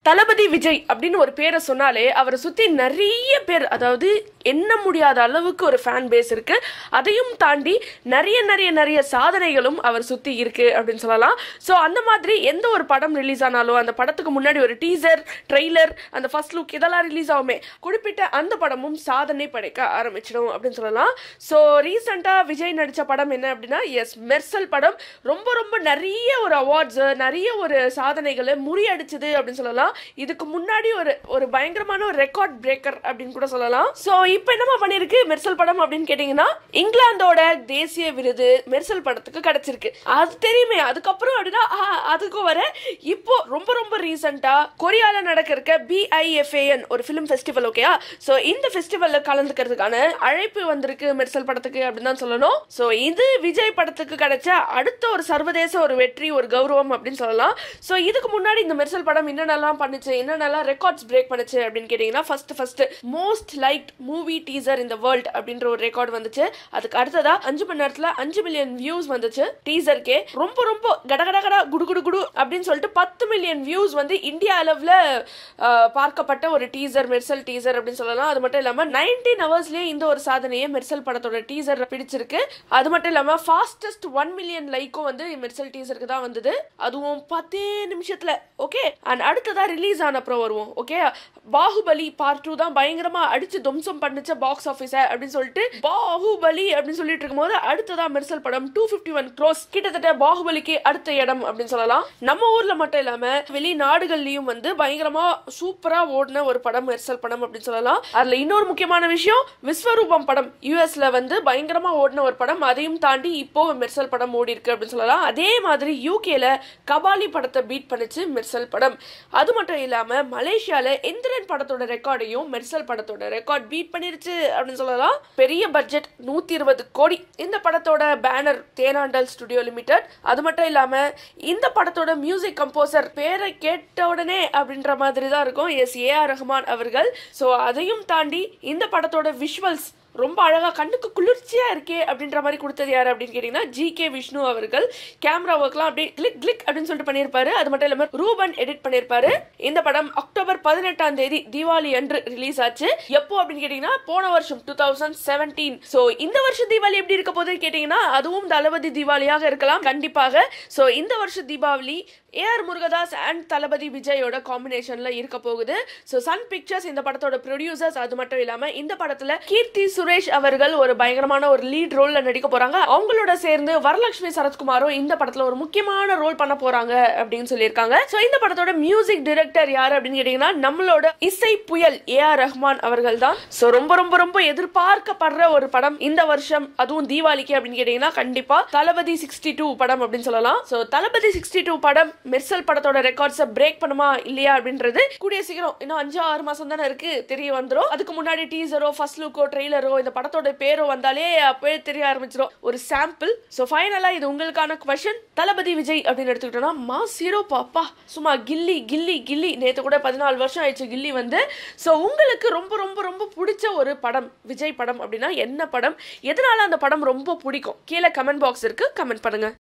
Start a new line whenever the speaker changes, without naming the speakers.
தளபதி விஜய் அப்படின்னு ஒரு பேரை சொன்னாலே அவரை சுத்தி நிறைய பேர் அதாவது எண்ண முடியாத அளவுக்கு ஒரு ஃபேன் பேஸ் இருக்கு அதையும் தாண்டி நிறைய நிறைய நிறைய சாதனைகளும் அவர் சுத்தி இருக்கு அப்படின்னு சொல்லலாம் ஸோ அந்த மாதிரி எந்த ஒரு படம் ரிலீஸ் ஆனாலும் அந்த படத்துக்கு முன்னாடி ஒரு டீசர் ட்ரெய்லர் அந்த ஃபர்ஸ்ட் லுக் இதெல்லாம் ரிலீஸ் ஆகுமே குறிப்பிட்ட அந்த படமும் சாதனை படைக்க ஆரம்பிச்சிடும் அப்படின்னு சொல்லலாம் ஸோ ரீசெண்டாக விஜய் நடித்த படம் என்ன அப்படின்னா எஸ் மெர்சல் படம் ரொம்ப ரொம்ப நிறைய ஒரு அவார்ட்ஸ் நிறைய ஒரு சாதனைகளை முறியடிச்சது அப்படின்னு சொல்லலாம் இதுக்கு முன்னாடி ஒரு ஒரு பயங்கரமான ஒரு ரெக்கார்ட் பிரேக்கர் அப்படின்னு கூட சொல்லலாம் ஸோ இப்போ என்னமா பண்ணிருக்கு மெர்சல் படம் அப்படின்னு கேட்டிங்கன்னா இங்கிலாந்தோட தேசிய விருது மெர்சல் படத்துக்கு கிடைச்சிருக்கு அது தெரியுமே அதுக்கப்புறம் அப்படின்னா ஆ, அதுக்கும் வர இப்போ ரொம்ப ரொம்ப ரீசெண்டா கொரியால நடக்க இருக்க பிஐஎஃப்ஏஎன் ஒரு ஃபிலிம் ஃபெஸ்டிவல் ஓகேயா ஸோ இந்த ஃபெஸ்டிவல்ல கலந்துக்கிறதுக்கான அழைப்பு வந்திருக்கு மெர்சல் படத்துக்கு அப்படின்னு தான் சொல்லணும் ஸோ இது விஜய் படத்துக்கு கிடைச்ச அடுத்த ஒரு சர்வதேச ஒரு வெற்றி ஒரு கௌரவம் அப்படின்னு சொல்லலாம் ஸோ இதுக்கு முன்னாடி இந்த மெர்சல் படம் என்னென்னலாம் பண்ணுச்சு என்னென்னலாம் ரெக்கார்ட்ஸ் பிரேக் பண்ணுச்சு அப்படின்னு கேட்டிங்கன்னா first first most like movie teaser இந்த வேர்ல்ட் அப்படின்ற ஒரு ரெக்கார்ட் வந்துச்சு அதுக்கு அடுத்ததா அஞ்சு மணி நேரத்துல அஞ்சு மில்லியன் வியூஸ் வந்துச்சு டீசருக்கே ரொம்ப ரொம்ப கடகடகடா குடு குடு குடு அப்படின்னு சொல்லிட்டு பத்து மில்லியன் வியூஸ் வந்து இந்தியா அளவுல அஹ், பார்க்கப்பட்ட ஒரு டீசர் மெர்சல் டீசர் அப்படின்னு சொல்லலாம் அது மட்டும் இல்லாம நைன்டீன் ஹவர்ஸ்லயே இந்த ஒரு சாதனையை மெர்சல் படத்தோட டீசர் பிடிச்சிருக்கு அது மட்டும் இல்லாம ஃபாஸ்டஸ்ட் ஒன் மில்லியன் லைக்கும் வந்து மெர்சல் டீசருக்கு தான் வந்தது அதுவும் பத்தே நிமிஷத்துல ஓகே அண்ட் அடுத்ததா ரிலீஸ் ஆன அப்புறம் வருவோம் ஓகே பாகுபலி பார்ட் டூ தான் பயங்கரமா அடிச்சு துவம்சம் பண்ணுச்சு பாக்ஸ் ஆஃபீஸ அப்படின்னு சொல்லிட்டு பாகுபலி அப்படின்னு சொல்லிட்டு இருக்கும்போது அடுத்ததா மெர்சல் படம் டூ பிப்டி ஒன் க்ரோஸ் கிட்டத்தட்ட பாகுபலிக்கு அடுத்த இடம் அப்படின்னு சொல்லலாம் நம்ம ஊர்ல மட்டும் இல்லாம வெளிநாடுகள்லயும் வந்து பயங்கரமா சூப்பரா ஓடின ஒரு படம் மெர்சல் படம் அப்படின்னு சொல்லலாம் அதுல இன்னொரு முக்கியமான விஷயம் விஸ்வரூபம் படம் யூஎஸ்ல வந்து பயங்கரமா ஓடின ஒரு படம் அதையும் தாண்டி இப்போ மெர்சல் படம் ஓடி இருக்கு அப்படின்னு சொல்லலாம் அதே மாதிரி யூகேல கபாலி படத்தை பீட் பண்ணுச்சு மெர்சல் படம் அது மட்டும் இல்லாம மலேசியால எந்திரன் படத்தோட ரெக்கார்டையும் மெர்சல் படத்தோட ரெக்கார்ட் பீட் பண்ணிருச்சு அப்படின்னு சொல்லலாம் பெரிய பட்ஜெட் நூத்தி இருபது கோடி இந்த படத்தோட பேனர் தேனாண்டல் ஸ்டுடியோ லிமிடெட் அது மட்டும் இல்லாம இந்த படத்தோட மியூசிக் கம்போசர் பேரை கேட்ட உடனே அப்படின்ற மாதிரி தான் இருக்கும் எஸ் ஏ ஆர் ரஹ்மான் அவர்கள் ஸோ அதையும் தாண்டி இந்த படத்தோட விஷுவல்ஸ் ரொம்ப அழகா கண்ணுக்கு குளிர்ச்சியா இருக்கே அப்படின்ற மாதிரி கொடுத்தது யாரு அப்படின்னு கேட்டீங்கன்னா ஜி கே விஷ்ணு அவர்கள் கேமரா ஒர்க்லாம் அப்படியே கிளிக் கிளிக் அப்படின்னு சொல்லிட்டு பண்ணியிருப்பாரு அது மட்டும் இல்லாம ரூபன் எடிட் பண்ணியிருப்பாரு இந்த படம் அக்டோபர் பதினெட்டாம் தேதி தீபாவளி அன்று ரிலீஸ் ஆச்சு எப்போ அப்படின்னு கேட்டீங்கன்னா போன வருஷம் டூ தௌசண்ட் செவன்டீன் ஸோ இந்த வருஷம் தீபாவளி எப்படி இருக்க போகுதுன்னு கேட்டீங்கன்னா அதுவும் தளபதி தீபாவளியாக இருக்கலாம் கண்டிப்பாக ஸோ இந்த வருஷம் தீபாவளி ஏஆர் முருகதாஸ் அண்ட் தளபதி விஜயோட காம்பினேஷன்ல இருக்க போகுது ஸோ சன் பிக்சர்ஸ் இந்த படத்தோட ப்ரொடியூசர்ஸ் அது மட்டும் இல்லாம இந்த படத்துல கீர்த்தி சுரேஷ் அவர்கள் ஒரு பயங்கரமான ஒரு லீட் ரோல்ல நடிக்க போறாங்க அவங்களோட சேர்ந்து வரலட்சுமி சரத்குமாரும் இந்த படத்துல ஒரு முக்கியமான ரோல் பண்ண போறாங்க அப்படின்னு சொல்லியிருக்காங்க ஸோ இந்த படத்தோட மியூசிக் டைரக்டர் யாரு அப்படின்னு கேட்டீங்கன்னா நம்மளோட இசை புயல் ஏ ஆர் ரஹ்மான் அவர்கள் தான் ஸோ ரொம்ப ரொம்ப ரொம்ப எதிர்பார்க்கப்படுற ஒரு படம் இந்த வருஷம் அதுவும் தீபாவளிக்கு அப்படின்னு கேட்டீங்கன்னா கண்டிப்பா தளபதி சிக்ஸ்டி டூ படம் அப்படின்னு சொல்லலாம் ஸோ தளபதி சிக்ஸ்டி டூ படம் மெர்சல் படத்தோட ரெக்கார்ட்ஸை பிரேக் பண்ணுமா இல்லையா அப்படின்றது கூடிய சீக்கிரம் இன்னும் அஞ்சு ஆறு மாசம் தானே இருக்கு தெரிய வந்துரும் அதுக்கு முன்னாடி டீசரோ ஃபர்ஸ்ட் லுக்கோ ட்ரெய்லரோ இந்த படத்தோட பேரோ வந்தாலே அப்பவே தெரிய ஆரம்பிச்சிடும் ஒரு சாம்பிள் ஸோ ஃபைனலா இது உங்களுக்கான கொஷன் தளபதி விஜய் அப்படின்னு எடுத்துக்கிட்டோம்னா மாஸ் ஹீரோ பாப்பா சும்மா கில்லி கில்லி கில்லி நேற்று கூட பதினாலு வருஷம் ஆயிடுச்சு கில்லி வந்து ஸோ உங்களுக்கு ரொம்ப ரொம்ப ரொம்ப பிடிச்ச ஒரு படம் விஜய் படம் அப்படின்னா என்ன படம் எதனால அந்த படம் ரொம்ப பிடிக்கும் கீழே கமெண்ட் பாக்ஸ் இருக்கு கமெண்ட் பண்ணுங்க